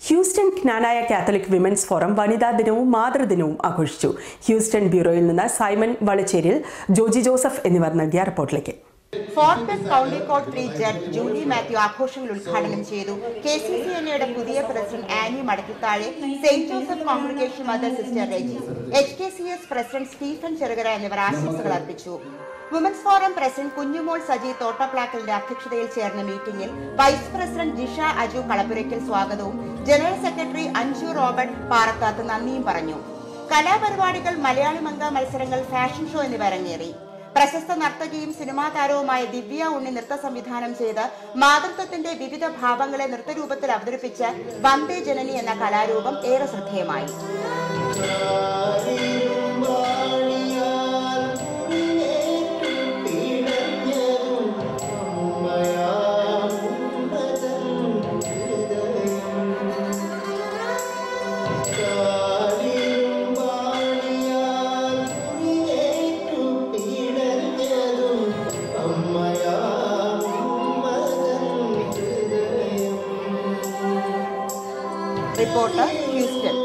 Houston Knanaya Catholic women's forum വനിതാ ദിനവും മാതൃദിനവും ആഘോഷിച്ചു ഹ്യൂസ്റ്റൺ ബ്യൂറോയിൽ നിന്ന് സൈമൺ വളച്ചേരിൽ ജോജി ജോസഫ് എന്നിവർ നൽകിയ റിപ്പോർട്ടിലേക്ക് fort best county court three judge Julie Mathew ആഘോഷങ്ങൾ ഉദ്ഘാടനം ചെയ്തു കെ സി സി എൻഎയുടെ പുതിയ president Annie Madakkithazhe saint Joseph congregation mother sister Reji H K C S president Stephen Cherukara എന്നിവർ ആശംസകൾ അർപ്പിച്ചു women's forum president Kunjumol Saji തോട്ടപ്ലാക്കലിന്റെ അധ്യക്ഷതയിൽ ചേർന്ന മീറ്റിംഗിൽ വൈസ് പ്രസിഡന്റ് ജിഷ അജു കളപ്പുരയ്ക്കൽ സ്വാഗതവും general secretary Anju Robert Parathathu നന്ദിയും പറഞ്ഞു കലാപരിപാടികൾ മലയാളി മംഗ മത്സരങ്ങൾ ഫാഷൻ ഷോ എന്നിവ അരങ്ങേറി പ്രശസ്ത നർത്തകിയും സിനിമാ താരവുമായ ദിവ്യ ഉണ്ണി നൃത്ത സംവിധാനം ചെയ്ത് മാതൃത്വത്തിന്റെ വിവിധ ഭാവങ്ങളെ നൃത്തരൂപത്തിൽ അവതരിപ്പിച്ച വന്ദേ ജനനി എന്ന കലാരൂപം ഏറെ ശ്രദ്ധേയമായി റിപ്പോർട്ടർ ഹ്യൂസ്റ്റൺ